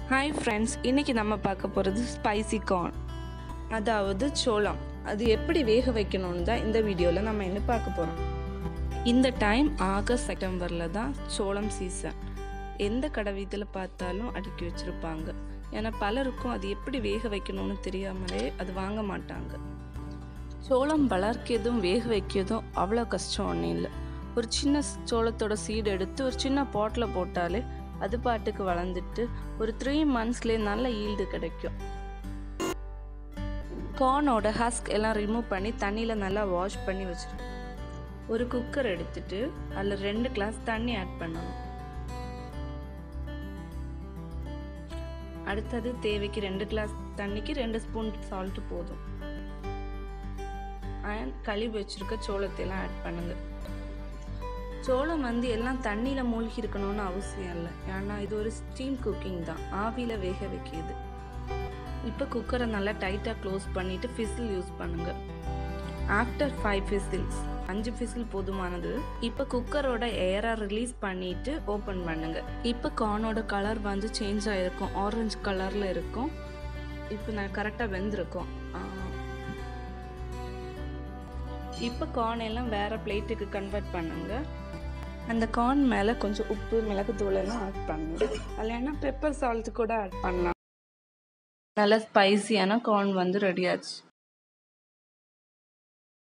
hi friends இன்னைக்கு நம்ம பார்க்க போகிறது ஸ்பைசி கார்ன் அதாவது சோளம் அது எப்படி வேக வைக்கணும்னு தான் இந்த வீடியோவில் நம்ம என்ன பார்க்க போகிறோம் இந்த டைம் ஆகஸ்ட் செப்டம்பரில் தான் சோளம் சீசன் எந்த கடை வீட்டில் பார்த்தாலும் அடுக்கி வச்சுருப்பாங்க ஏன்னா பலருக்கும் அது எப்படி வேக வைக்கணும்னு தெரியாமலே அது வாங்க மாட்டாங்க சோளம் வளர்க்கிறதும் வேக வைக்கிறதும் அவ்வளோ கஷ்டம் ஒன்றும் இல்லை ஒரு சின்ன சோளத்தோட சீடு எடுத்து ஒரு சின்ன பாட்டில் போட்டாலே அது பாட்டுக்கு வளர்ந்துட்டு ஒரு த்ரீ மந்த்ஸ்லேயே நல்ல ஈல்டு கிடைக்கும் கார்னோட ஹஸ்க் எல்லாம் ரிமூவ் பண்ணி தண்ணியில் நல்லா வாஷ் பண்ணி வச்சிருக்கோம் ஒரு குக்கர் எடுத்துட்டு அதில் ரெண்டு கிளாஸ் தண்ணி ஆட் பண்ணணும் அடுத்தது தேவைக்கு ரெண்டு கிளாஸ் தண்ணிக்கு ரெண்டு ஸ்பூன் சால்ட் போதும் அண்ட் கழுவி வச்சிருக்க சோளத்தை எல்லாம் ஆட் பண்ணுங்க சோளம் வந்து எல்லாம் தண்ணியில் மூழ்கி இருக்கணும்னு அவசியம் இல்லை ஏன்னா இது ஒரு ஸ்டீம் குக்கிங் தான் ஆவியில் வேக வைக்கிது இப்போ குக்கரை நல்லா டைட்டாக க்ளோஸ் பண்ணிவிட்டு ஃபிசில் யூஸ் பண்ணுங்க ஆஃப்டர் ஃபைவ் ஃபிசில்ஸ் அஞ்சு ஃபிசில் போதுமானது இப்போ குக்கரோட ஏரை ரிலீஸ் பண்ணிட்டு ஓப்பன் பண்ணுங்க இப்போ கார்னோட கலர் வந்து சேஞ்ச் ஆகிருக்கும் ஆரஞ்சு கலரில் இருக்கும் இப்போ நான் கரெக்டாக வெந்திருக்கும் இப்போ கார்ன் எல்லாம் வேறு பிளேட்டுக்கு கன்வெர்ட் பண்ணுங்க அந்த கார்ன் மேலே கொஞ்சம் உப்பு மிளகுத்தூள் எல்லாம் ஆட் பண்ணுங்க இல்லைன்னா பெப்பர் சால்ட் கூட ஆட் பண்ணலாம் நல்ல ஸ்பைசியான கார்ன் வந்து ரெடி ஆச்சு